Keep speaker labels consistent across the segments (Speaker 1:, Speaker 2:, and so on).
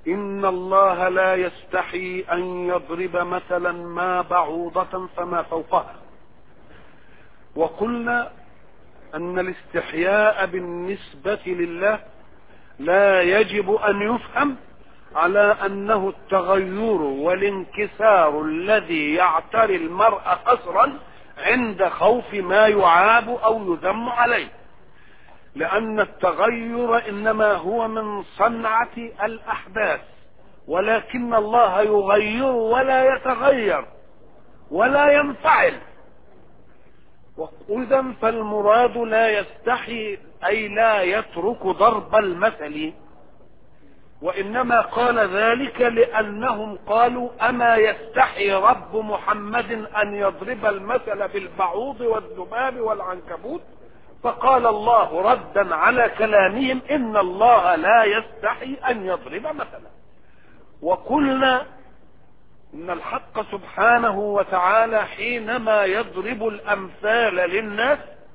Speaker 1: إن الله لا يستحي أن يضرب مثلا ما بعوضة فما فوقها وقلنا أن الاستحياء بالنسبة لله لا يجب أن يفهم على أنه التغير والانكسار الذي يعتري المرء قصرا عند خوف ما يعاب أو يذم عليه لأن التغير إنما هو من صنعة الأحداث ولكن الله يغير ولا يتغير ولا ينفعل إذا فالمراد لا يستحي أي لا يترك ضرب المثل وإنما قال ذلك لأنهم قالوا أما يستحي رب محمد أن يضرب المثل بالبعوض والذباب والعنكبوت فقال الله ردا على كلامهم إن الله لا يستحي أن يضرب مثلا وقلنا إن الحق سبحانه وتعالى حينما يضرب الأمثال للناس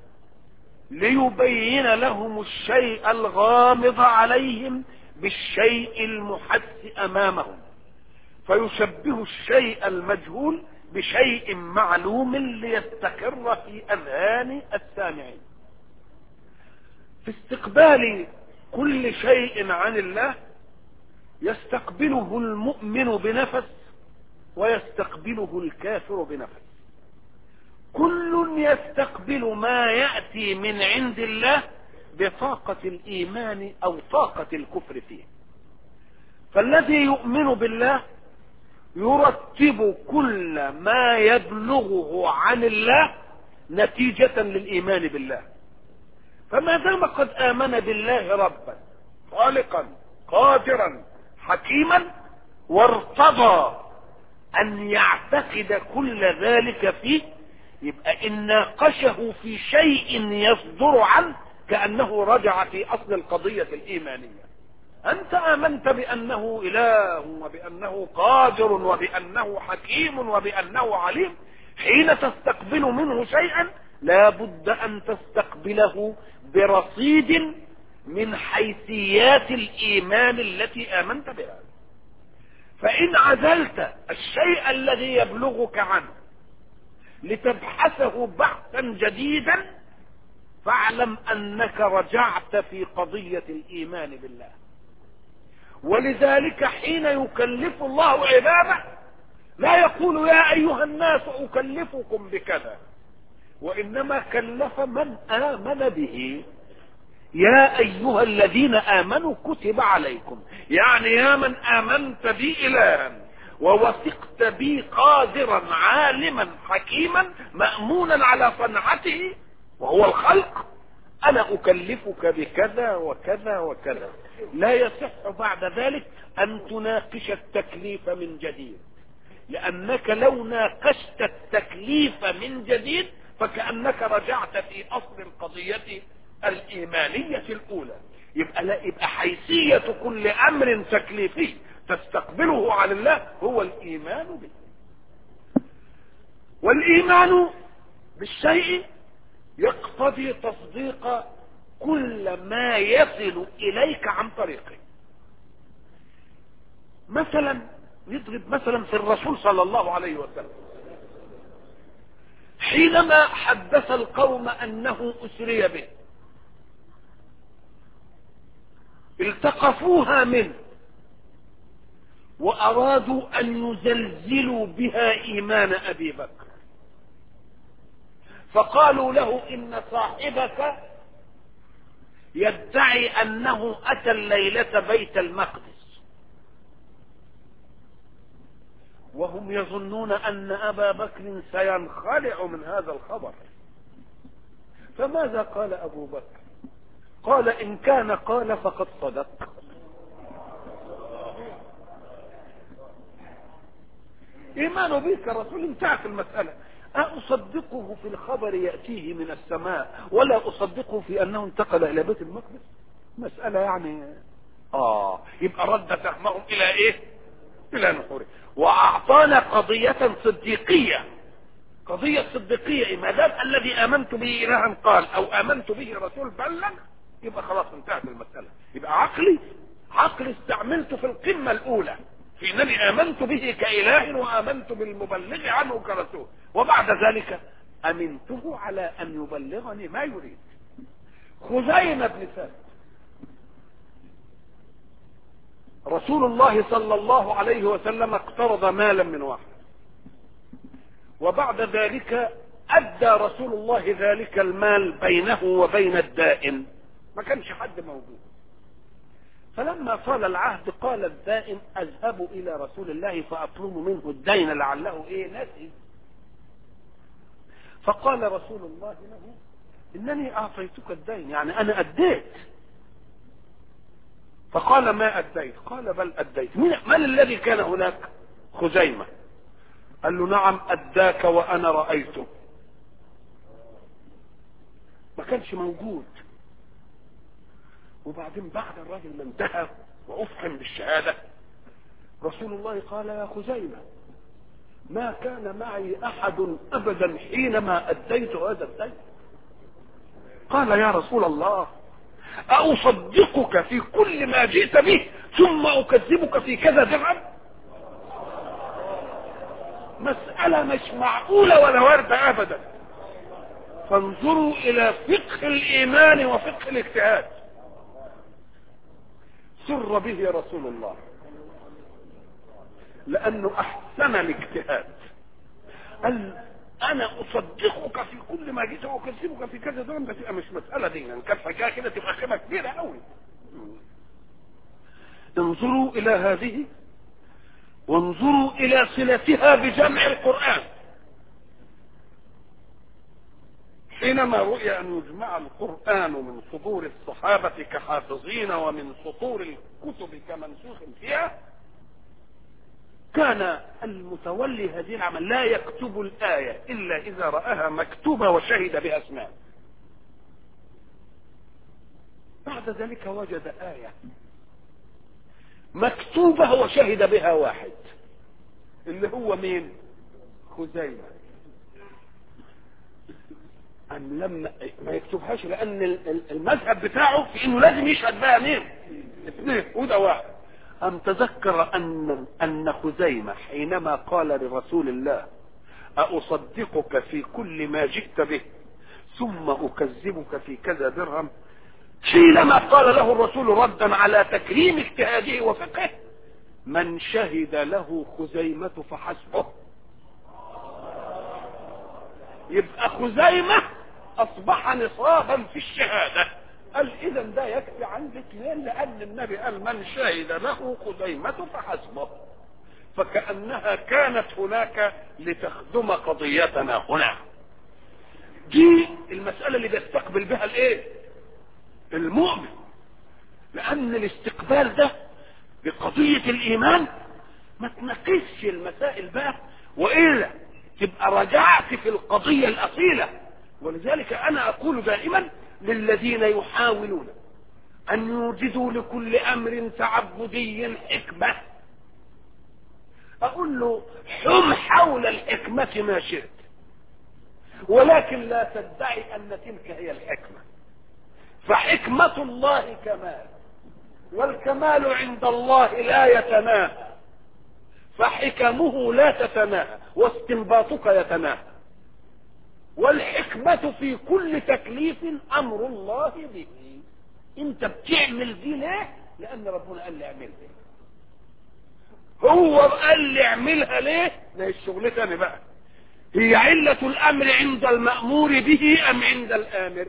Speaker 1: ليبين لهم الشيء الغامض عليهم بالشيء المحس أمامهم فيشبه الشيء المجهول بشيء معلوم ليستقر في أذهان السامعين في استقبال كل شيء عن الله يستقبله المؤمن بنفس ويستقبله الكافر بنفس كل يستقبل ما يأتي من عند الله بطاقة الإيمان أو طاقة الكفر فيه فالذي يؤمن بالله يرتب كل ما يبلغه عن الله نتيجة للإيمان بالله فما دام قد آمن بالله ربا خالقا قادرا حكيما وارتضى أن يعتقد كل ذلك فيه يبقى إن ناقشه في شيء يصدر عنه كأنه رجع في أصل القضية الإيمانية أنت آمنت بأنه إله وبأنه قادر وبأنه حكيم وبأنه عليم حين تستقبل منه شيئا لا بد أن تستقبله برصيد من حيثيات الإيمان التي آمنت بها فإن عزلت الشيء الذي يبلغك عنه لتبحثه بحثا جديدا فاعلم انك رجعت في قضية الايمان بالله ولذلك حين يكلف الله عباده لا يقول يا ايها الناس اكلفكم بكذا وانما كلف من امن به يا ايها الذين امنوا كتب عليكم يعني يا من امنت بي الها ووثقت بي قادرا عالما حكيما مامونا على صنعته وهو الخلق انا اكلفك بكذا وكذا وكذا لا يصح بعد ذلك ان تناقش التكليف من جديد لانك لو ناقشت التكليف من جديد فكانك رجعت في اصل القضيه الايمانيه الاولى يبقى لا يبقى حيثيه كل امر تكليفي تستقبله عن الله هو الايمان به والايمان بالشيء يقتضي تصديق كل ما يصل اليك عن طريقه مثلا نضرب مثلا في الرسول صلى الله عليه وسلم حينما حدث القوم انه اسري به التقفوها منه وارادوا ان يزلزلوا بها ايمان ابي بكر فقالوا له ان صاحبك يدعي انه اتى الليلة بيت المقدس وهم يظنون ان ابا بكر سينخلع من هذا الخبر فماذا قال ابو بكر قال ان كان قال فقد صدق ايمانه بك رسول انتهت المسألة أصدقه في الخبر يأتيه من السماء ولا أصدقه في أنه انتقل إلى بيت المقدس مسألة يعني آه يبقى رد فهمهم إلى إيه إلى نحوره وأعطانا قضية صديقية قضية صديقية ما دام الذي آمنت به إلها قال أو آمنت به رسول بلغ يبقى خلاص انتهت المسألة يبقى عقلي عقل استعملته في القمة الأولى في أنني آمنت به كإله وآمنت بالمبلغ عنه كرسول وبعد ذلك أمنته على أن يبلغني ما يريد خزيمة بن ثابت رسول الله صلى الله عليه وسلم اقترض مالا من واحد وبعد ذلك ادى رسول الله ذلك المال بينه وبين الدائن ما كانش حد موجود فلما طال العهد قال الدائن اذهب الى رسول الله فاطلب منه الدين لعله ايه نسي فقال رسول الله له انني اعطيتك الدين يعني انا اديت فقال ما اديت قال بل اديت من, من الذي كان هناك خزيمه قال له نعم اداك وانا رايته ما كانش موجود وبعدين بعد الراجل ما انتهى وافحم بالشهاده رسول الله قال يا خزيمه ما كان معي احد ابدا حينما اديت هذا الدين قال يا رسول الله أصدقك في كل ما جئت به ثم أكذبك في كذا درهم مسألة مش معقولة ولا واردة أبدا فانظروا إلى فقه الإيمان وفقه الاجتهاد سر به رسول الله لأنه أحسن الاجتهاد قال انا اصدقك في كل ما جيت واكذبك في كذا دون بتبقى مش مساله دي يعني كانت حكايه كده تبقى خيمه كبيره قوي انظروا الى هذه وانظروا الى صلتها بجمع القران حينما رؤي ان يجمع القران من صدور الصحابه كحافظين ومن سطور الكتب كمنسوخ فيها كان المتولي هذه العمل لا يكتب الآية إلا إذا رآها مكتوبة وشهد بأسماء بعد ذلك وجد آية مكتوبة وشهد بها واحد اللي هو مين خزيمة أم لما ما يكتبهاش لأن المذهب بتاعه في إنه لازم يشهد بها مين اثنين وده واحد أم تذكر أن أن خزيمة حينما قال لرسول الله أصدقك في كل ما جئت به ثم أكذبك في كذا درهم حينما قال له الرسول ردا على تكريم اجتهاده وفقهه من شهد له خزيمة فحسبه يبقى خزيمة أصبح نصابا في الشهادة قال اذا ده يكفي عندك اثنين لان النبي قال من شهد له خزيمة فحسبه فكأنها كانت هناك لتخدم قضيتنا هنا دي المسألة اللي بيستقبل بها الايه المؤمن لان الاستقبال ده بقضية الايمان ما تناقشش المسائل بقى والا تبقى رجعت في القضية الاصيلة ولذلك انا اقول دائما للذين يحاولون ان يوجدوا لكل امر تعبدي حكمة اقول له حم حول الحكمة ما شئت ولكن لا تدعي ان تلك هي الحكمة فحكمة الله كمال والكمال عند الله لا يتناهى فحكمه لا تتناهى واستنباطك يتناهى والحكمة في كل تكليف أمر الله به أنت بتعمل دي ليه؟ لأن ربنا قال لي اعمل دي هو قال لي اعملها ليه؟ ده الشغل تاني بقى هي علة الأمر عند المأمور به أم عند الآمر؟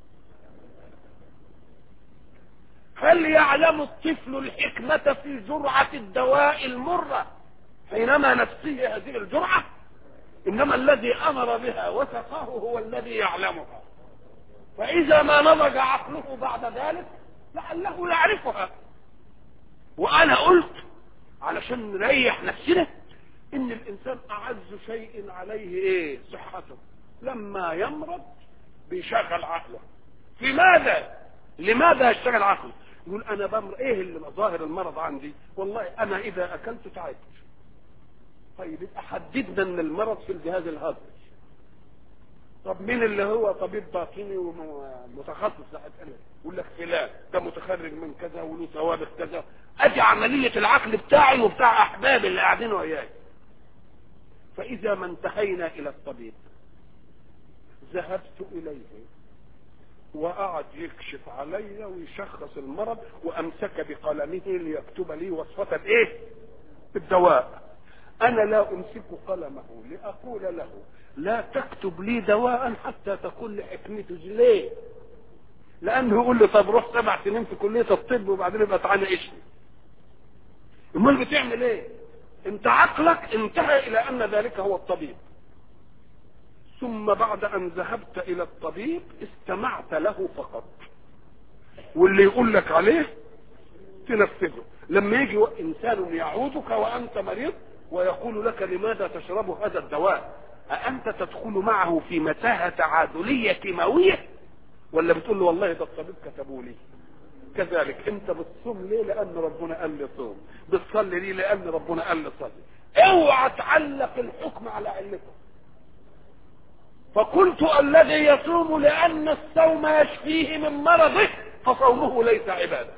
Speaker 1: هل يعلم الطفل الحكمة في جرعة الدواء المرة حينما نفسه هذه الجرعة؟ انما الذي امر بها وسقاه هو الذي يعلمها فاذا ما نضج عقله بعد ذلك لعله يعرفها وانا قلت علشان نريح نفسنا ان الانسان اعز شيء عليه ايه صحته لما يمرض بيشغل عقله في ماذا لماذا يشتغل عقله يقول انا بمر ايه اللي ظاهر المرض عندي والله انا اذا اكلت تعبت طيب يبقى حددنا ان المرض في الجهاز الهضمي طب مين اللي هو طبيب باطني ومتخصص لحد يقول لك فلان ده متخرج من كذا وله سوابق كذا ادي عملية العقل بتاعي وبتاع احبابي اللي قاعدين وياي فاذا ما انتهينا الى الطبيب ذهبت اليه وقعد يكشف علي ويشخص المرض وامسك بقلمه ليكتب لي وصفة ايه الدواء انا لا امسك قلمه لاقول له لا تكتب لي دواء حتى تقول لي حكمته ليه لانه يقول لي طب روح سبع سنين في كليه الطب وبعدين يبقى تعالى اشفي امال بتعمل ايه انت عقلك انتهى الى ان ذلك هو الطبيب ثم بعد ان ذهبت الى الطبيب استمعت له فقط واللي يقول لك عليه تنفذه لما يجي انسان يعودك وانت مريض ويقول لك لماذا تشرب هذا الدواء أأنت تدخل معه في متاهة تعادلية كيماوية ولا بتقول له والله ده الطبيب كتبوا لي كذلك انت بتصوم ليه لان ربنا قال لي صوم بتصلي ليه لان ربنا قال لي صلي اوعى تعلق الحكم على علته فقلت الذي يصوم لان الصوم يشفيه من مرضه فصومه ليس عباده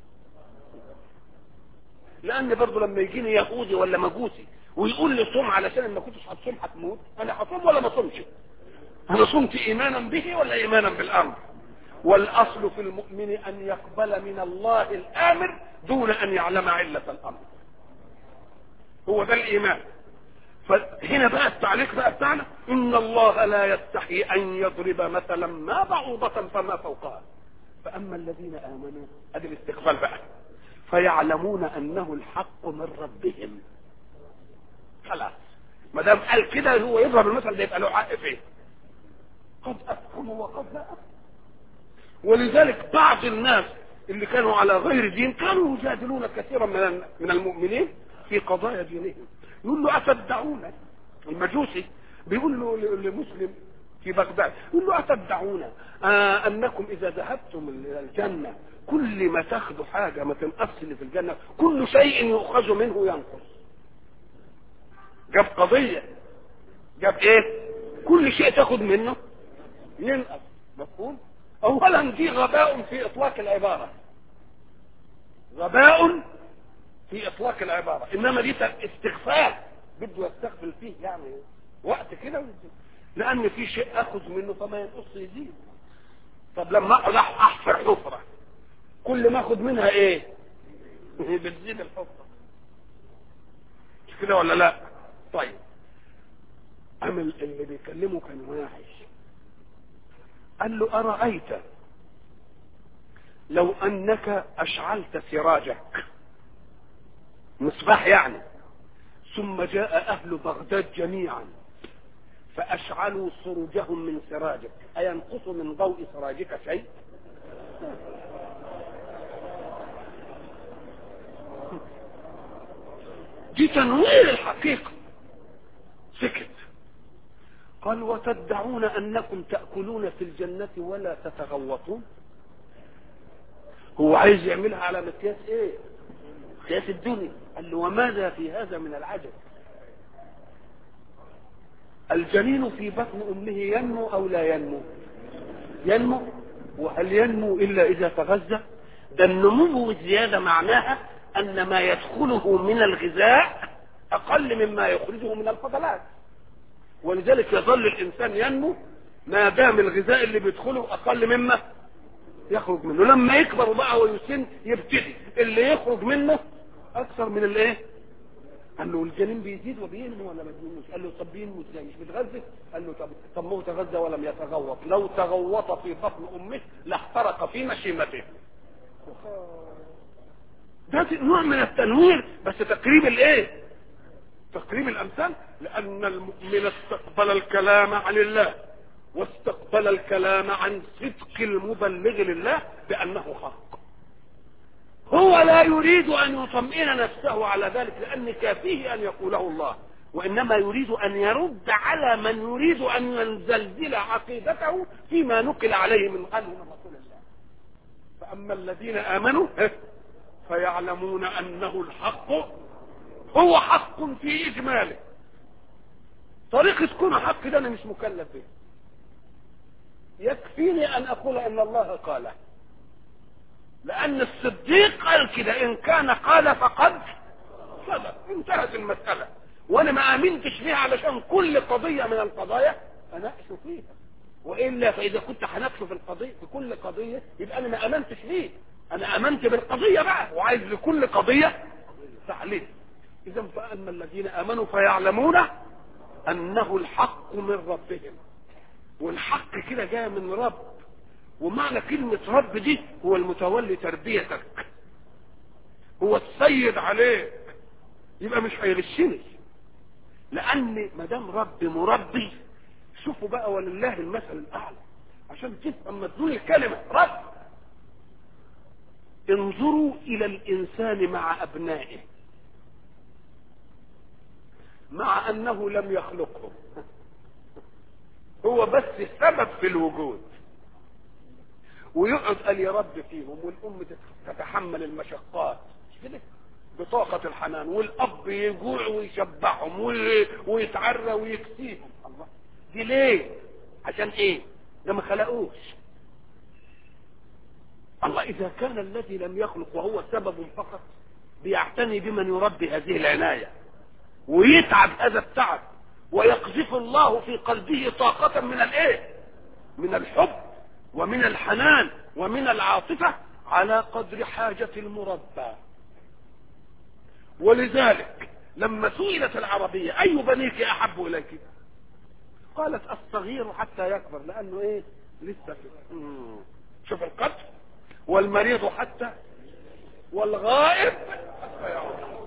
Speaker 1: لان برضه لما يجيني يهودي ولا مجوسي ويقول لي صوم علشان ما كنتش هتصوم هتموت انا هصوم ولا ما صومش انا صمت ايمانا به ولا ايمانا بالامر والاصل في المؤمن ان يقبل من الله الامر دون ان يعلم علة الامر هو ده الايمان فهنا بقى التعليق بقى بتاعنا ان الله لا يستحي ان يضرب مثلا ما بعوضة فما فوقها فاما الذين امنوا ادي الاستقبال بقى فيعلمون انه الحق من ربهم خلاص ما دام قال كده هو يضرب المثل ده يبقى له حق فين قد افهموا وقد لا افهم ولذلك بعض الناس اللي كانوا على غير دين كانوا يجادلون كثيرا من من المؤمنين في قضايا دينهم يقول له اتدعون المجوسي بيقول له لمسلم في بغداد يقول له اتدعون آه انكم اذا ذهبتم الى الجنه كل ما تاخذوا حاجه ما تنقص اللي في الجنه كل شيء يؤخذ منه ينقص جاب قضيه جاب ايه كل شيء تاخذ منه ينقص مفهوم اولا دي غباء في اطلاق العباره غباء في اطلاق العباره انما دي استغفال بده يستغفل فيه يعني وقت كده لان في شيء اخذ منه فما ينقص يزيد طب لما اقعد احفر حفره كل ما اخذ منها ايه بتزيد الحفره مش كده ولا لا طيب عمل اللي بيكلمه كان واحش قال له أرأيت لو أنك أشعلت سراجك مصباح يعني ثم جاء أهل بغداد جميعا فأشعلوا سروجهم من سراجك أينقص من ضوء سراجك شيء دي تنوير الحقيقة سكت قال وتدعون انكم تاكلون في الجنه ولا تتغوطون هو عايز يعملها على مقياس ايه مقياس الدنيا قال له وماذا في هذا من العجب الجنين في بطن امه ينمو او لا ينمو ينمو وهل ينمو الا اذا تغذى ده النمو والزياده معناها ان ما يدخله من الغذاء اقل مما يخرجه من الفضلات ولذلك يظل الانسان ينمو ما دام الغذاء اللي بيدخله اقل مما يخرج منه لما يكبر بقى ويسن يبتدي اللي يخرج منه اكثر من الايه قال له الجنين بيزيد وبينمو ولا ما بينموش قال له طب بينمو ازاي مش بيتغذى قال له طب طب ما هو تغذى ولم يتغوط لو تغوط في بطن امه لاحترق في مشيمته ده نوع من التنوير بس تقريب الايه تقريب الامثال لان المؤمن استقبل الكلام عن الله واستقبل الكلام عن صدق المبلغ لله بانه حق هو لا يريد ان يطمئن نفسه على ذلك لان كافيه ان يقوله الله وانما يريد ان يرد على من يريد ان ينزلزل عقيدته فيما نقل عليه من قلب من رسول الله فاما الذين امنوا فيعلمون انه الحق هو حق في اجماله طريقة كونه حق ده انا مش مكلف به يكفيني ان اقول ان الله قاله لان الصديق قال كده ان كان قال فقد صدق انتهت المسألة وانا ما امنتش بيها علشان كل قضية من القضايا اناقش فيها والا فاذا كنت هنقش في القضية في كل قضية يبقى انا ما امنتش بيه انا امنت بالقضية بقى وعايز لكل قضية تعليل اذا فاما الذين امنوا فيعلمون انه الحق من ربهم والحق كده جاي من رب ومعنى كلمة رب دي هو المتولي تربيتك هو السيد عليك يبقى مش هيغشني لان ما دام رب مربي شوفوا بقى ولله المثل الاعلى عشان تفهم مدلول الكلمه رب انظروا الى الانسان مع ابنائه مع انه لم يخلقهم هو بس السبب في الوجود ويقعد قال يا رب فيهم والام تتحمل المشقات كده بطاقة الحنان والأب يجوع ويشبعهم ويتعرى ويكسيهم الله دي ليه؟ عشان إيه؟ ده ما خلقوش الله إذا كان الذي لم يخلق وهو سبب فقط بيعتني بمن يربي هذه العناية ويتعب هذا التعب ويقذف الله في قلبه طاقة من الايه من الحب ومن الحنان ومن العاطفة على قدر حاجة المربى ولذلك لما سئلت العربية أي بنيك أحب إليك قالت الصغير حتى يكبر لأنه إيه لسه في شوف القتل والمريض حتى والغائب حتى يعود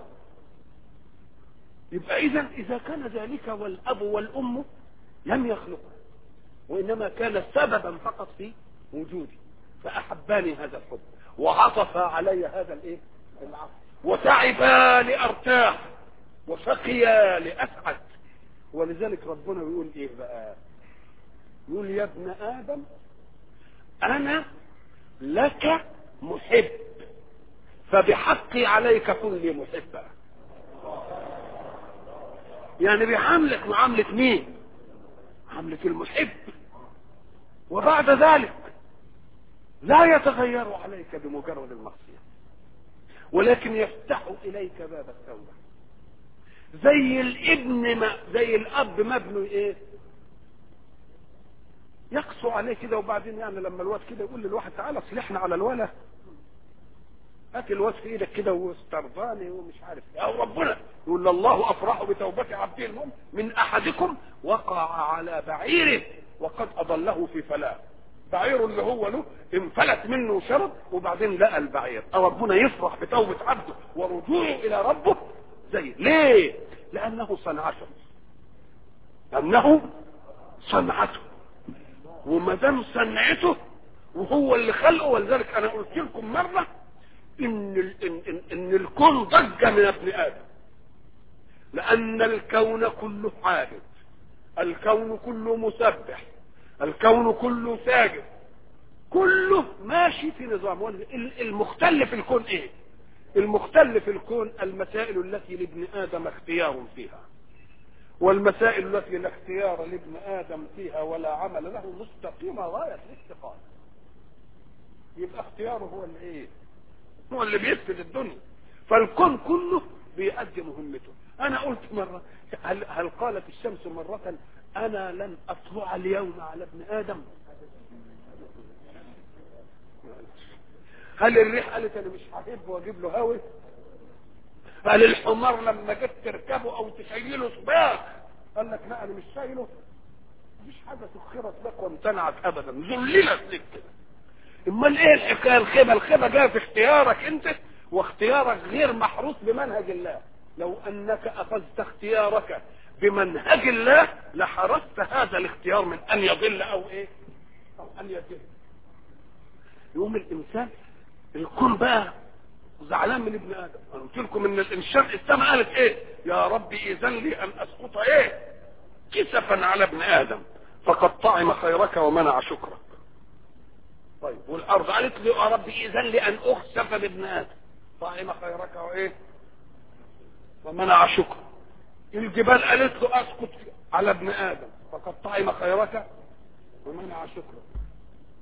Speaker 1: يبقى إذا إذا كان ذلك والأب والأم لم يخلقوا وإنما كان سببا فقط في وجودي فأحباني هذا الحب وعطف علي هذا الإيه العطف وتعبا لارتاح وشقيا لاسعد ولذلك ربنا بيقول ايه بقى يقول يا ابن ادم انا لك محب فبحقي عليك كن لي محبا يعني بيعاملك معاملة مين معاملة المحب وبعد ذلك لا يتغير عليك بمجرد المعصية ولكن يفتح اليك باب التوبه زي الابن ما زي الاب ما ابنه ايه يقسو عليه كده وبعدين يعني لما الواد كده يقول للواحد تعالى اصلحنا على الولا هات الواد في ايدك كده واسترضاني ومش عارف او ربنا يقول الله افرح بتوبه عبده المؤمن من احدكم وقع على بعيره وقد اضله في فلاه بعير اللي هو له انفلت منه وشرب وبعدين لقى البعير أو ربنا يفرح بتوبة عبده ورجوعه إلى ربه زي ليه؟ لأنه صنعته لأنه صنعته وما دام صنعته وهو اللي خلقه ولذلك أنا قلت لكم مرة إن, ال إن, إن, إن الكون ضج من ابن آدم لأن الكون كله عابد الكون كله مسبح الكون كله ساجد كله ماشي في نظام المختل في الكون ايه المختل في الكون المسائل التي لابن ادم اختيار فيها والمسائل التي لا اختيار لابن ادم فيها ولا عمل له مستقيمه غايه الاستقامه يبقى اختياره هو اللي ايه هو اللي بيفسد الدنيا فالكون كله بيؤدي مهمته انا قلت مره هل, هل قالت الشمس مره انا لن اطلع اليوم على ابن ادم هل الريح قالت انا مش هحب واجيب له هوا هل الحمار لما جيت تركبه او تشيله سباق قال لك لا انا مش شايله مفيش حاجه سخرت لك وامتنعت ابدا ذللت لك كده امال ايه الحكايه الخيبه الخيبه جايه في اختيارك انت واختيارك غير محروس بمنهج الله لو انك اخذت اختيارك بمنهج الله لحرست هذا الاختيار من ان يضل او ايه او ان يضل يقوم الانسان الكون بقى زعلان من ابن ادم انا قلت لكم ان الانسان السماء قالت ايه يا رب اذن لي ان اسقط ايه كسفا على ابن ادم فقد طعم خيرك ومنع شكرك طيب والارض قالت لي يا رب اذن لي ان اخسف بابن ادم طعم خيرك وايه ومنع شكرك الجبال قالت له اسقط على ابن ادم فقد طعم خيرك ومنع شكرك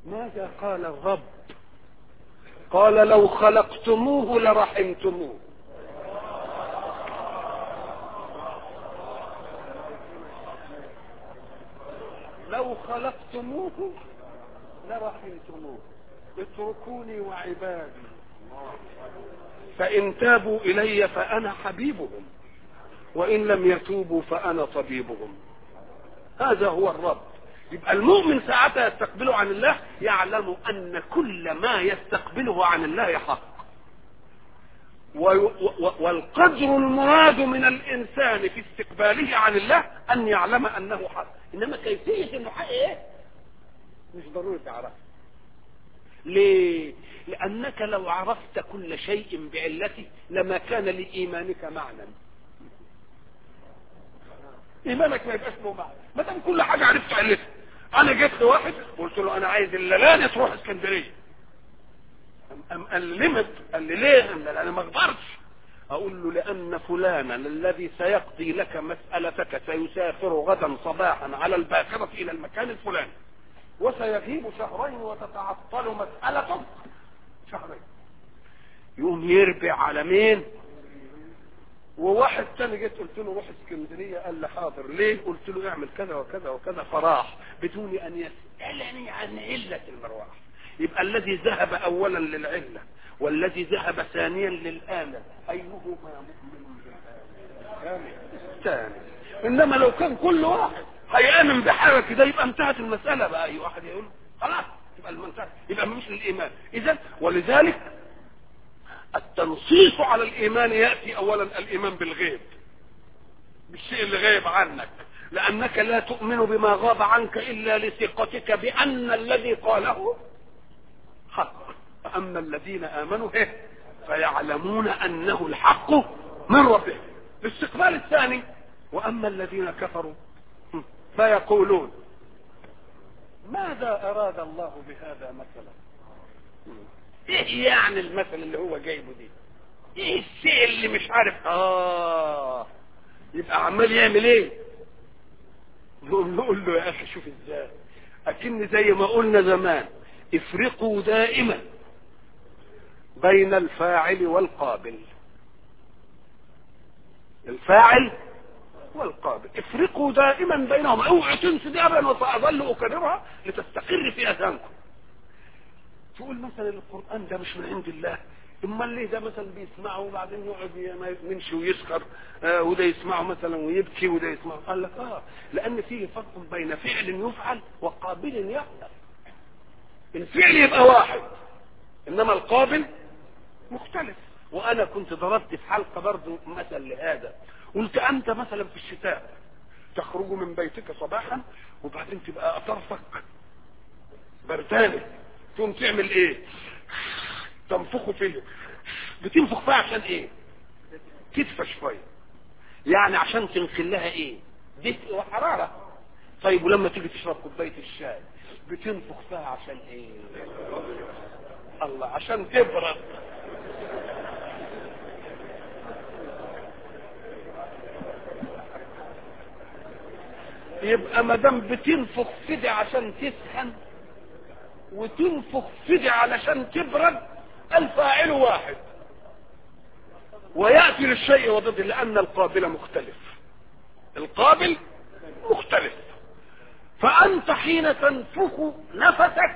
Speaker 1: ماذا قال الرب قال لو خلقتموه لرحمتموه لو خلقتموه لرحمتموه اتركوني وعبادي فإن تابوا إلي فأنا حبيبهم وإن لم يتوبوا فأنا طبيبهم هذا هو الرب يبقى المؤمن ساعتها يستقبله عن الله يعلم أن كل ما يستقبله عن الله حق والقدر المراد من الإنسان في استقباله عن الله أن يعلم أنه حق إنما كيفية إنه حق إيه؟ مش ضروري تعرف ليه؟ لأنك لو عرفت كل شيء بعلته لما كان لإيمانك معنى إيمانك ما يبقاش له معنى ما دام كل حاجة عرفت علتها أنا جيت لواحد قلت له أنا عايز الليلة تروح اسكندرية أم قال لي لمت قال لي ليه؟ قال لي أنا ما أقدرش أقول له لأن فلانا الذي سيقضي لك مسألتك سيسافر غدا صباحا على الباخرة إلى المكان الفلاني وسيغيب شهرين وتتعطل مسألتك شهرين يقوم يربع على مين وواحد تاني جيت قلت له روح اسكندريه قال لي حاضر ليه قلت له اعمل كذا وكذا وكذا فراح بدون ان يسالني عن عله المروح يبقى الذي ذهب اولا للعله والذي ذهب ثانيا للاله ايهما مؤمن بالآلة الثاني انما لو كان كل واحد هيامن بحاجه كده يبقى انتهت المساله بقى اي واحد يقول خلاص يبقى المنتهى يبقى مش الايمان اذا ولذلك التنصيص على الايمان ياتي اولا الايمان بالغيب بالشيء اللي غايب عنك لانك لا تؤمن بما غاب عنك الا لثقتك بان الذي قاله حق اما الذين امنوا إيه؟ فيعلمون انه الحق من ربهم الاستقبال الثاني واما الذين كفروا فيقولون ماذا اراد الله بهذا مثلا ايه يعني المثل اللي هو جايبه دي ايه الشيء اللي مش عارف اه يبقى عمال يعمل ايه نقول نقول له يا اخي شوف ازاي اكن زي ما قلنا زمان افرقوا دائما بين الفاعل والقابل الفاعل والقابل افرقوا دائما بينهم اوعوا تنسوا دي ابدا وساظل اكررها لتستقر في اذهانكم تقول مثلا القران ده مش من عند الله امال ليه ده مثلا بيسمعه وبعدين يقعد يمشي ويسخر آه وده يسمعه مثلا ويبكي وده يسمعه قال لك اه لان فيه فرق بين فعل يفعل وقابل يفعل الفعل يبقى واحد انما القابل مختلف وانا كنت ضربت في حلقه برضه مثل لهذا قلت انت مثلا في الشتاء تخرج من بيتك صباحا وبعدين تبقى اطرفك بردانه تقوم تعمل ايه تنفخه فيه بتنفخ فيها عشان ايه تدفى شويه يعني عشان تنقل لها ايه دفء وحراره طيب ولما تيجي تشرب كوبايه الشاي بتنفخ فيها عشان ايه الله عشان تبرد يبقى ما دام بتنفخ فدي عشان تسخن وتنفخ فدي علشان تبرد الفاعل واحد وياتي للشيء وضد لان القابل مختلف القابل مختلف فانت حين تنفخ نفسك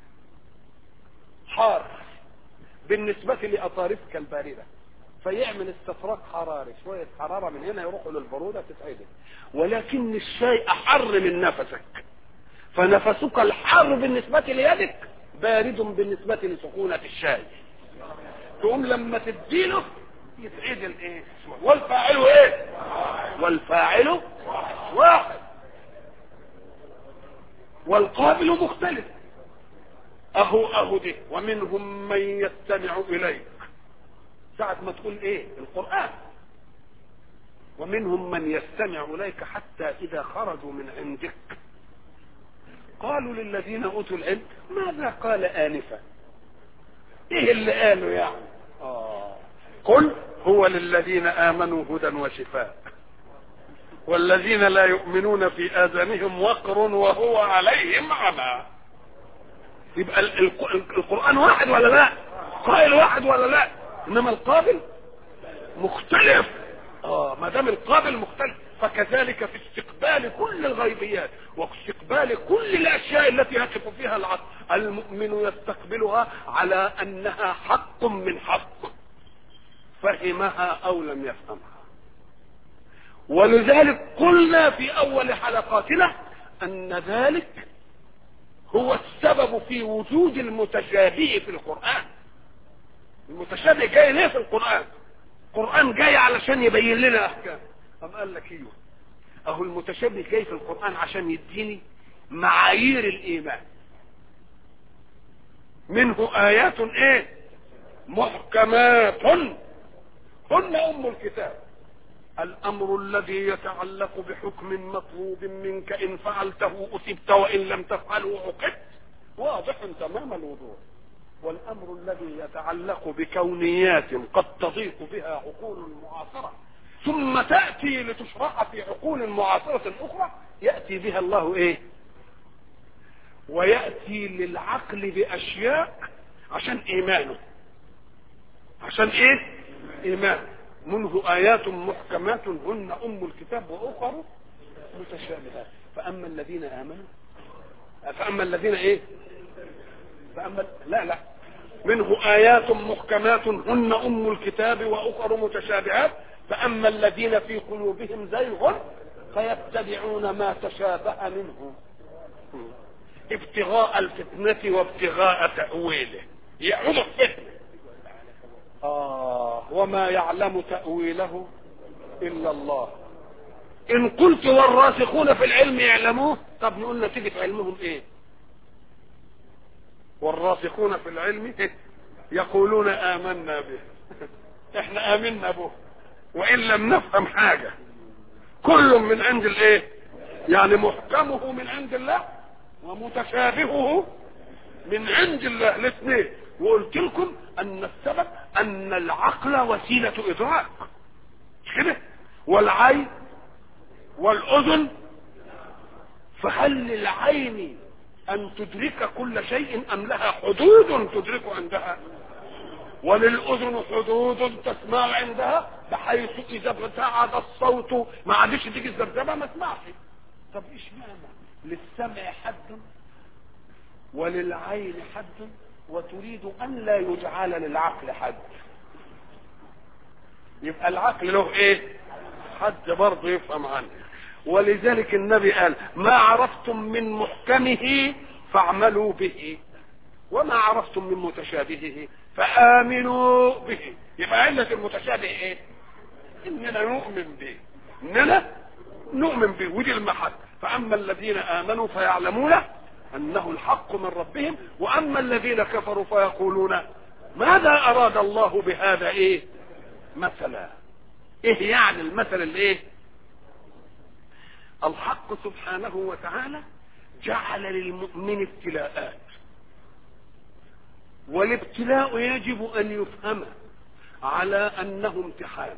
Speaker 1: حار بالنسبة لأطارفك الباردة فيعمل استفراغ حراري شوية حرارة من هنا يروحوا للبرودة تتعدل ولكن الشيء أحر من نفسك فنفسك الحار بالنسبة ليدك بارد بالنسبة لسخونة الشاي تقوم لما تديله يتعدل ايه والفاعل ايه والفاعل واحد والقابل مختلف اهو اهو دي ومنهم من يستمع اليك ساعة ما تقول ايه القرآن ومنهم من يستمع اليك حتى اذا خرجوا من عندك قالوا للذين اوتوا العلم ماذا قال انفا ايه اللي قالوا يعني آه. قل هو للذين امنوا هدى وشفاء والذين لا يؤمنون في اذانهم وقر وهو عليهم عمى يبقى القرآن واحد ولا لا قائل واحد ولا لا انما القابل مختلف اه ما دام القابل مختلف فكذلك في استقبال كل الغيبيات واستقبال كل الاشياء التي يقف فيها العقل المؤمن يستقبلها على انها حق من حق فهمها او لم يفهمها ولذلك قلنا في اول حلقاتنا ان ذلك هو السبب في وجود المتشابه في القرآن المتشابه جاي ليه في القرآن القرآن جاي علشان يبين لنا احكام أم قال لك ايوه اهو المتشابه جاي في القرآن عشان يديني معايير الايمان منه ايات ايه محكمات هن ام الكتاب الامر الذي يتعلق بحكم مطلوب منك ان فعلته اثبت وان لم تفعله عقدت واضح تمام الوضوح والامر الذي يتعلق بكونيات قد تضيق بها عقول المعاصره ثم تاتي لتشرع في عقول معاصره اخرى ياتي بها الله ايه وياتي للعقل باشياء عشان ايمانه عشان ايه ايمانه منه آيات محكمات هن أم الكتاب وأخر متشابهات فأما الذين آمنوا فأما الذين إيه فأما لا لا منه آيات محكمات هن أم الكتاب وأخر متشابهات فأما الذين في قلوبهم زيغ فيتبعون ما تشابه منه ابتغاء الفتنة وابتغاء تأويله يعود الفتنة آه وما يعلم تأويله إلا الله إن قلت والراسخون في العلم يعلموه طب نقول نتيجة علمهم إيه والراسخون في العلم يقولون آمنا به احنا آمنا به وإن لم نفهم حاجة كل من عند الايه يعني محكمه من عند الله ومتشابهه من عند الله الاثنين وقلت لكم ان السبب ان العقل وسيلة ادراك مش كده والعين والاذن فهل للعين ان تدرك كل شيء ام لها حدود تدرك عندها وللاذن حدود تسمع عندها بحيث اذا ابتعد الصوت ما عادش تيجي الذبذبه ما اسمعش طب ايش معنى للسمع حد وللعين حد وتريد ان لا يجعل للعقل حد يبقى العقل له ايه حد برضه يفهم عنه ولذلك النبي قال ما عرفتم من محكمه فاعملوا به وما عرفتم من متشابهه فآمنوا به يبقى علة المتشابه ايه اننا نؤمن به اننا نؤمن به ودي المحل فاما الذين امنوا فيعلمون انه الحق من ربهم واما الذين كفروا فيقولون ماذا اراد الله بهذا ايه مثلا ايه يعني المثل الايه الحق سبحانه وتعالى جعل للمؤمن ابتلاءات والابتلاء يجب ان يفهم على انه امتحان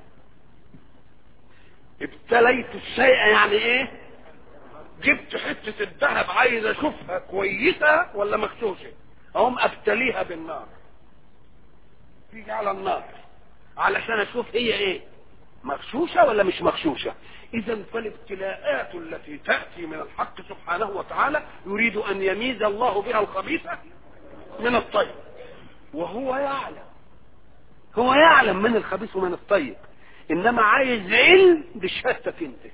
Speaker 1: ابتليت الشيء يعني ايه جبت حتة الذهب عايز اشوفها كويسة ولا مغشوشة اقوم ابتليها بالنار تيجي على النار علشان اشوف هي ايه مغشوشة ولا مش مغشوشة اذا فالابتلاءات التي تأتي من الحق سبحانه وتعالى يريد ان يميز الله بها الخبيث من الطيب وهو يعلم هو يعلم من الخبيث ومن الطيب انما عايز علم بشهادتك انت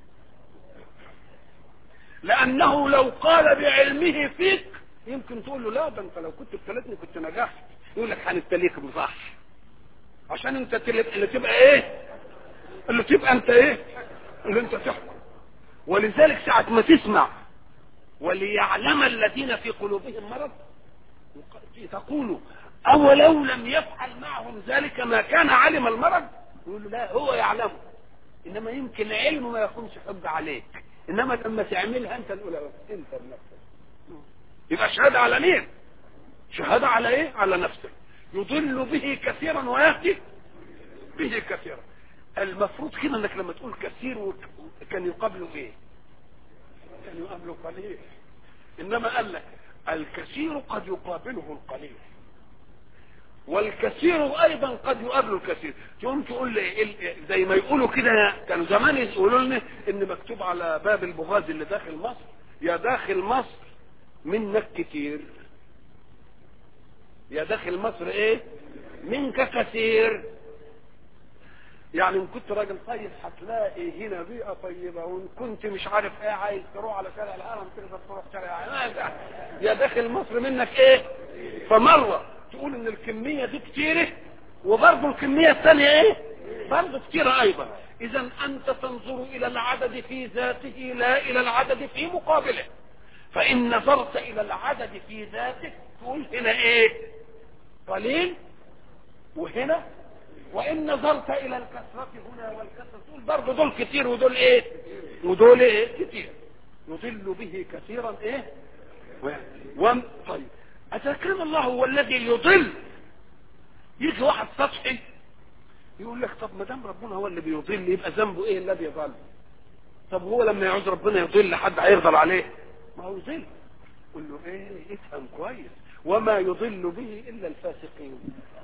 Speaker 1: لانه لو قال بعلمه فيك يمكن تقول له لا ده انت لو كنت ابتلتني كنت نجحت يقول لك هنبتليك بصح عشان انت اللي تبقى ايه اللي تبقى انت ايه اللي انت تحكم ولذلك ساعة ما تسمع وليعلم الذين في قلوبهم مرض تقول اولو لم يفعل معهم ذلك ما كان علم المرض يقول له لا هو يعلمه انما يمكن علمه ما يكونش حب عليك انما لما تعملها انت الاولى انت بنفسك يبقى شهاده على مين شهاده على ايه على نفسك يضل به كثيرا ويهدي به كثيرا المفروض كده انك لما تقول كثير كان يقابله ايه كان يقابله قليل انما قال لك الكثير قد يقابله القليل والكثير ايضا قد يقابله الكثير تقوم تقول لي زي ما يقولوا كده كانوا زمان يقولوا لنا ان مكتوب على باب البغاز اللي داخل مصر يا داخل مصر منك كتير يا داخل مصر ايه منك كثير يعني ان كنت راجل طيب هتلاقي هنا بيئه طيبه وان كنت مش عارف ايه عايز تروح على شارع الهرم تقدر تروح شارع الهرم يا داخل مصر منك ايه فمره تقول ان الكميه دي كتيره وبرضه الكميه الثانيه ايه برضه كتيره ايضا اذا انت تنظر الى العدد في ذاته لا الى العدد في مقابله فان نظرت الى العدد في ذاته تقول هنا ايه قليل وهنا وان نظرت الى الكثرة هنا والكثرة تقول برضه دول كتير ودول ايه ودول ايه كتير يضل به كثيرا ايه و... و... طيب اذا كان الله هو الذي يضل يجي واحد سطحي يقول لك طب ما دام ربنا هو اللي بيضل يبقى ذنبه ايه الذي يضل طب هو لما يعوز ربنا يضل حد هيفضل عليه ما هو يضل قل له ايه افهم كويس وما يضل به الا الفاسقين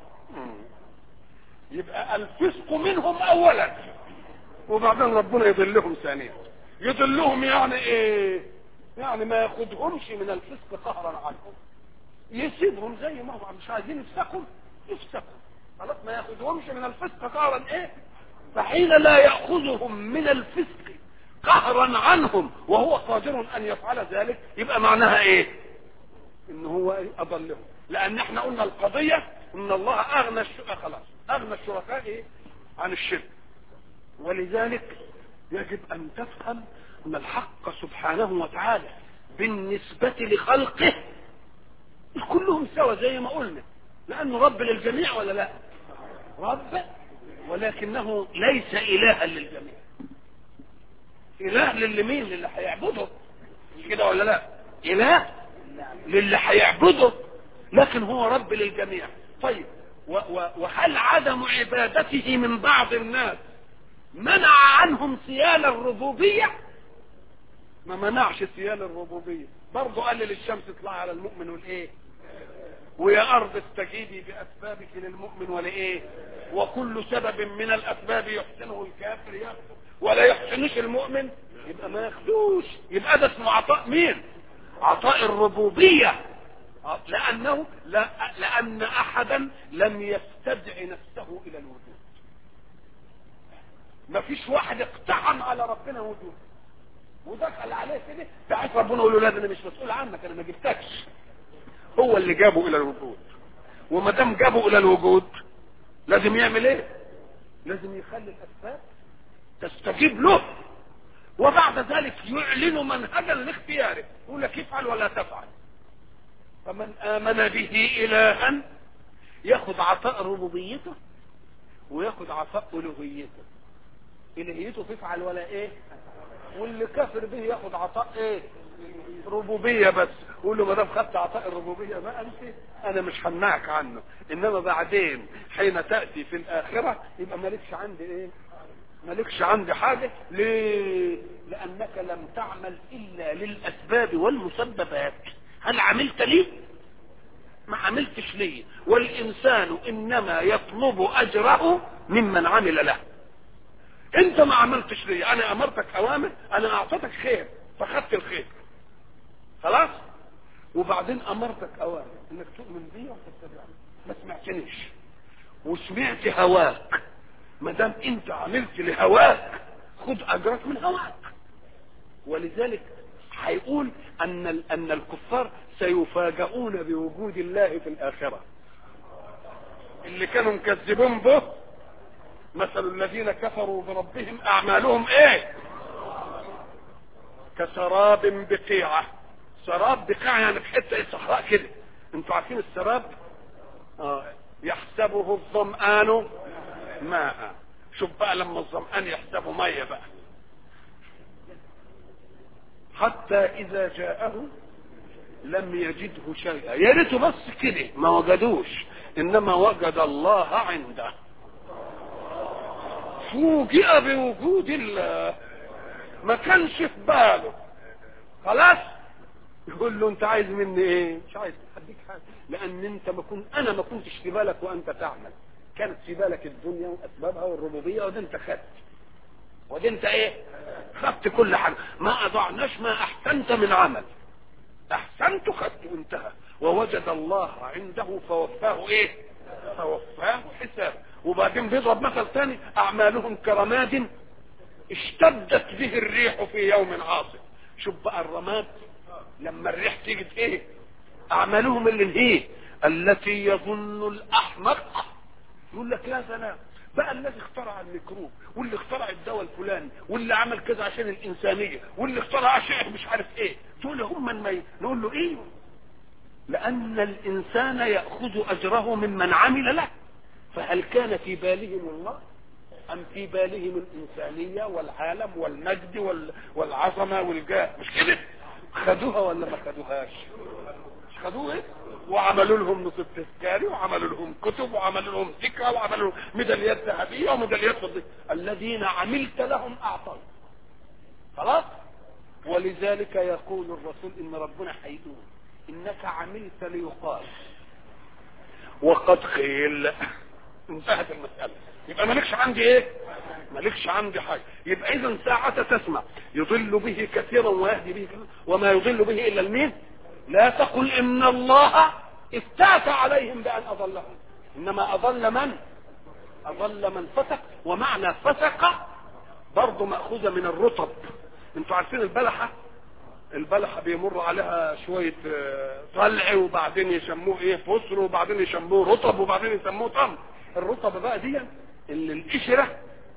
Speaker 1: يبقى الفسق منهم اولا وبعدين ربنا يضلهم ثانيا يضلهم يعني ايه يعني ما ياخدهمش من الفسق قهرا عنهم يسيبهم زي ما هم مش عايزين يفسقوا يفسقوا خلاص ما ياخدهمش من الفسق قهرا ايه فحين لا ياخذهم من الفسق قهرا عنهم وهو قادر ان يفعل ذلك يبقى معناها ايه ان هو اضلهم لان احنا قلنا القضيه ان الله اغنى الشركاء خلاص اغنى الشركاء ايه عن الشرك ولذلك يجب ان تفهم ان الحق سبحانه وتعالى بالنسبة لخلقه كلهم سوا زي ما قلنا لانه رب للجميع ولا لا رب ولكنه ليس الها للجميع اله للمين للي هيعبده مش كده ولا لا اله للي هيعبده لكن هو رب للجميع طيب و و وهل عدم عبادته من بعض الناس منع عنهم سيال الربوبية ما منعش سيال الربوبية برضه قال للشمس اطلع على المؤمن والايه ويا ارض استجيبي باسبابك للمؤمن ولايه وكل سبب من الاسباب يحسنه الكافر ياخذه ولا يحسنش المؤمن يبقى ما ياخدوش يبقى ده اسمه عطاء مين عطاء الربوبيه لانه لا لان احدا لم يستدع نفسه الى الوجود ما فيش واحد اقتحم على ربنا وجود ودخل عليه كده تعرف ربنا يقول له لا انا مش مسؤول عنك انا ما جبتكش هو اللي جابه الى الوجود وما دام جابه الى الوجود لازم يعمل ايه لازم يخلي الاسباب تستجيب له وبعد ذلك يعلن منهجا لاختياره يقول لك افعل ولا تفعل فمن امن به الها ياخذ عطاء ربوبيته وياخذ عطاء الوهيته الهيته تفعل ولا ايه واللي كافر به ياخذ عطاء ايه ربوبيه بس قول له ما دام خدت عطاء الربوبيه بقى انت انا مش همنعك عنه انما بعدين حين تاتي في الاخره يبقى مالكش عندي ايه مالكش عندي حاجه ليه لانك لم تعمل الا للاسباب والمسببات هل عملت لي ما عملتش ليه والانسان انما يطلب اجره ممن عمل له انت ما عملتش ليه انا امرتك اوامر انا اعطيتك خير فخدت الخير خلاص وبعدين امرتك اوامر انك تؤمن بي وتتبعني ما سمعتنيش وسمعت هواك ما دام انت عملت لهواك خد اجرك من هواك ولذلك هيقول ان ان الكفار سيفاجؤون بوجود الله في الاخره اللي كانوا مكذبين به مثل الذين كفروا بربهم اعمالهم ايه كسراب بقيعة سراب بقيعة يعني في حتة صحراء كده انتوا عارفين السراب آه. يحسبه الظمآن ماء شوف بقى لما الظمآن يحسبه مية بقى حتى اذا جاءه لم يجده شيئا يا ريته بس كده ما وجدوش انما وجد الله عنده فوجئ بوجود الله ما كانش في باله خلاص يقول له انت عايز مني ايه مش عايز اديك حاجه لان انت ما كنت انا ما كنتش في بالك وانت تعمل كانت في بالك الدنيا واسبابها والربوبيه ودي انت خدت ودي انت ايه خدت كل حاجه ما اضعناش ما احسنت من عمل احسنت خدت وانتهى ووجد الله عنده فوفاه ايه فوفاه حساب وبعدين بيضرب مثل ثاني اعمالهم كرماد اشتدت به الريح في يوم عاصف شوف بقى الرماد لما الريح تيجي ايه اعمالهم اللي هي التي يظن الاحمق يقول لك يا سلام بقى الذي اخترع الميكروب واللي اخترع الدواء الفلاني واللي عمل كذا عشان الانسانيه واللي اخترع شيء مش عارف ايه دول هم من ما نقول له ايه لان الانسان ياخذ اجره ممن عمل له فهل كان في بالهم الله ام في بالهم الانسانيه والعالم والمجد وال... والعظمه والجاه مش كده خدوها ولا ما خدوهاش مش خدوها ايه وعملوا لهم نصب تذكاري وعملوا لهم كتب وعملوا لهم ذكرى وعملوا لهم ميداليات ذهبيه وميداليات فضيه الذين عملت لهم اعطيت خلاص ولذلك يقول الرسول ان ربنا هيقول انك عملت ليقال وقد قيل انتهت المساله يبقى مالكش عندي ايه مالكش عندي حاجه يبقى اذا ساعة تسمع يضل به كثيرا ويهدي به كثيرا وما يضل به الا المين لا تقل ان الله افتات عليهم بان اضلهم انما اضل من اضل من فسق ومعنى فسق برضه ماخوذه من الرطب انتوا عارفين البلحه البلحه بيمر عليها شويه طلع وبعدين يسموه ايه فسر وبعدين يسموه رطب وبعدين يسموه تمر الرطب بقى دي اللي القشره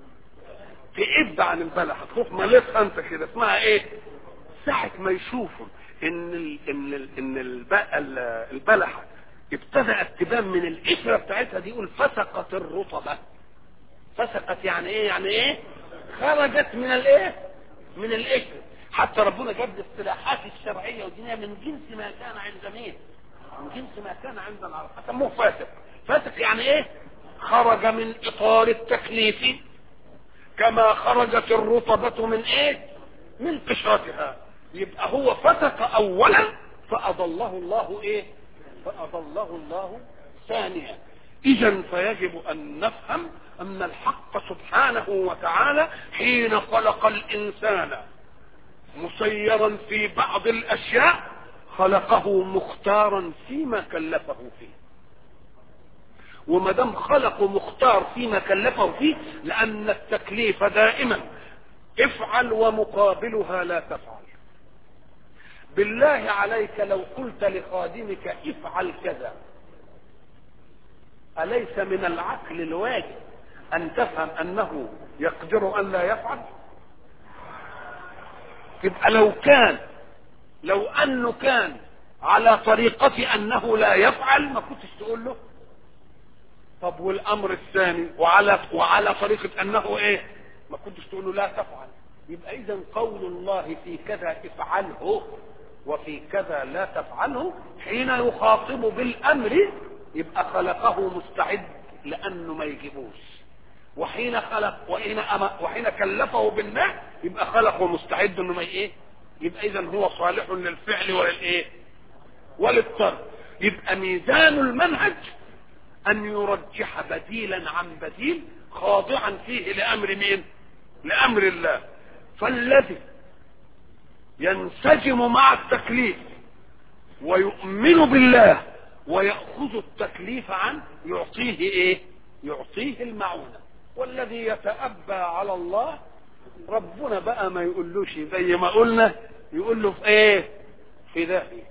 Speaker 1: تقب عن البلحه تروح مليتها انت كده اسمها ايه ساعه ما يشوفوا ان ال ان ال ان البقى البلحه ابتدأت تبان من القشره بتاعتها دي يقول فسقت الرطبه فسقت يعني ايه يعني ايه خرجت من الايه من القشره حتى ربنا جاب الاصطلاحات الشرعيه والدينيه من جنس ما كان عند مين من جنس ما كان عند العرب سموه فاسق فاسق يعني ايه خرج من اطار التكليف كما خرجت الرطبة من ايه من قشرتها يبقى هو فسق اولا فاضله الله ايه فاضله الله ثانيا اذا فيجب ان نفهم ان الحق سبحانه وتعالى حين خلق الانسان مسيرا في بعض الاشياء خلقه مختارا فيما كلفه فيه وما دام خلقه مختار فيما كلفه فيه لان التكليف دائما افعل ومقابلها لا تفعل بالله عليك لو قلت لخادمك افعل كذا اليس من العقل الواجب ان تفهم انه يقدر ان لا يفعل يبقى لو كان لو انه كان على طريقة انه لا يفعل ما كنتش تقول له طب والامر الثاني وعلى وعلى طريقة انه ايه ما كنتش تقول له لا تفعل يبقى اذا قول الله في كذا افعله وفي كذا لا تفعله حين يخاطب بالامر يبقى خلقه مستعد لانه ما يجيبوش وحين خلق وحين أما وحين كلفه بالنهي يبقى خلقه مستعد انه ما ايه يبقى اذا هو صالح للفعل وللايه وللطرد يبقى ميزان المنهج ان يرجح بديلا عن بديل خاضعا فيه لامر مين لامر الله فالذي ينسجم مع التكليف ويؤمن بالله ويأخذ التكليف عنه يعطيه ايه يعطيه المعونة والذي يتأبى على الله ربنا بقى ما يقولوش زي ما قلنا يقول له في ايه في ذهبي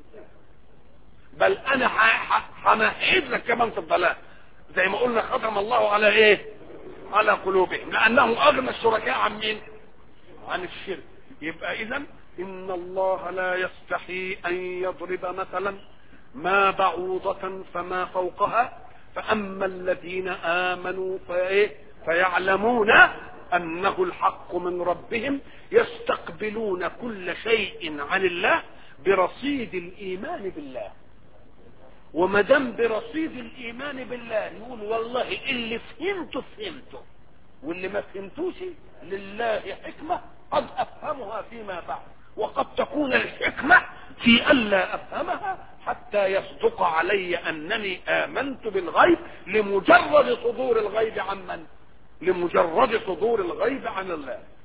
Speaker 1: بل انا همهد لك كمان في الضلال زي ما قلنا ختم الله على ايه على قلوبهم لانه اغنى الشركاء عن مين عن الشرك يبقى اذا ان الله لا يستحي ان يضرب مثلا ما بعوضة فما فوقها فاما الذين امنوا فايه فيعلمون انه الحق من ربهم يستقبلون كل شيء عن الله برصيد الايمان بالله وما دام برصيد الايمان بالله يقول والله اللي فهمته فهمته واللي ما فهمتوش لله حكمه قد افهمها فيما بعد وقد تكون الحكمه في ألا أفهمها حتى يصدق علي أنني آمنت بالغيب لمجرد صدور الغيب عن من؟ لمجرد صدور الغيب عن الله